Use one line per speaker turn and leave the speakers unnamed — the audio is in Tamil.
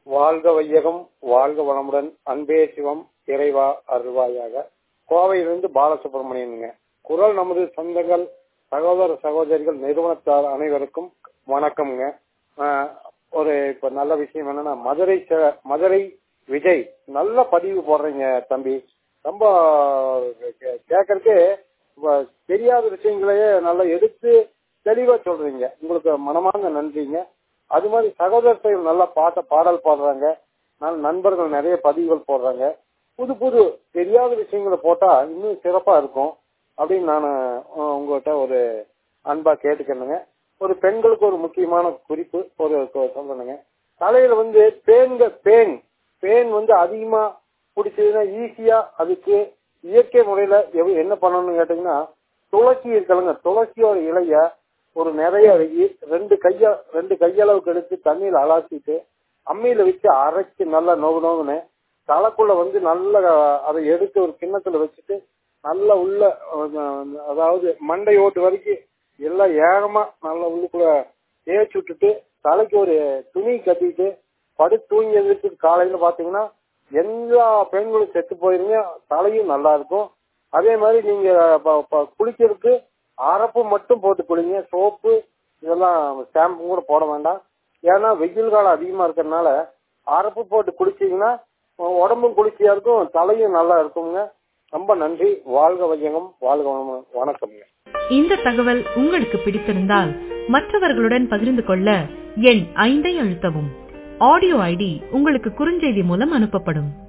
வாழ்க வையகம் வாழ்க வளமுடன் அன்பே சிவம் இறைவா அருள்வாயாக கோவையிலிருந்து பாலசுப்ரமணியனுங்க குரல் நமது சொந்தங்கள் சகோதர சகோதரிகள் நிறுவனத்தார் அனைவருக்கும் வணக்கம்ங்க ஆஹ் ஒரு இப்ப நல்ல விஷயம் என்னன்னா மதுரை ச- மதுரை விஜய் நல்ல பதிவு போடுறீங்க தம்பி ரொம்ப கே- கேட்கறதுக்கு இப்ப தெரியாத விஷயங்களையே நல்லா எடுத்து தெளிவா சொல்றீங்க உங்களுக்கு மனமார்ந்த நன்றிங்க அது மாதிரி சகோதரர்கள் நல்லா பாட்ட பாடல் பாடுறாங்க நல்ல நண்பர்கள் நிறைய பதிவுகள் போடுறாங்க புது புது தெரியாத விஷயங்களை போட்டா இன்னும் சிறப்பா இருக்கும் அப்படின்னு நான் உங்ககிட்ட ஒரு அன்பா கேட்டுக்கணுங்க ஒரு பெண்களுக்கு ஒரு முக்கியமான குறிப்பு ஒரு கொ- சொல்லணுங்க தலையில வந்து பேன்க பேன் பேன் வந்து அதிகமா பிடிச்சதுன்னா ஈஸியா அதுக்கு இயற்கை முறையில எவ்- என்ன பண்ணணும்னு கேட்டீங்கன்னா துளசி இருக்கலங்க துளசியோட இலைய ஒரு நிறைய இ- ரெண்டு கைய ரெண்டு கையளவுக்கு எடுத்து தண்ணியில அலாசிட்டு அம்மியில வச்சு அரைச்சு நல்லா நோகு நோகுன்னு தலைக்குள்ள வந்து நல்ல அதை எடுத்து ஒரு கிண்ணத்துல வச்சுட்டு நல்லா உள்ள அஹ், அதாவது மண்டை ஓட்டு வரைக்கும் எல்லாம் ஏகமா நல்லா உள்ளுக்குள்ள தேய்ச்சி விட்டுட்டு தலைக்கு ஒரு துணி கட்டிட்டு படுத்து தூங்கி எழுந்திரிச்சு காலையில பாத்தீங்கன்னா எல்லா பெண்களும் செத்து போயிருங்க தலையும் நல்லா இருக்கும் அதே மாதிரி நீங்க ப- ப- குளிக்கிறதுக்கு அரப்பு மட்டும் போட்டு குளிங்க சோப்பு இதெல்லாம் ஷாம்பு கூட போட வேண்டாம் ஏன்னா வெயில் காலம் அதிகமா இருக்கறனால அரப்பு போட்டு குளிச்சீங்கன்னா உங்க உடம்பும் குளிர்ச்சியா இருக்கும் தலையும் நல்லா இருக்குங்க ரொம்ப நன்றி வாழ்க வையகம் வாழ்க வளமுடன். வணக்கம்ங்க
இந்த தகவல் உங்களுக்கு பிடித்திருந்தால் மற்றவர்களுடன் பகிர்ந்து கொள்ள எண் ஐந்தை அழுத்தவும் ஆடியோ ஐடி உங்களுக்கு குறுஞ்செய்தி மூலம் அனுப்பப்படும்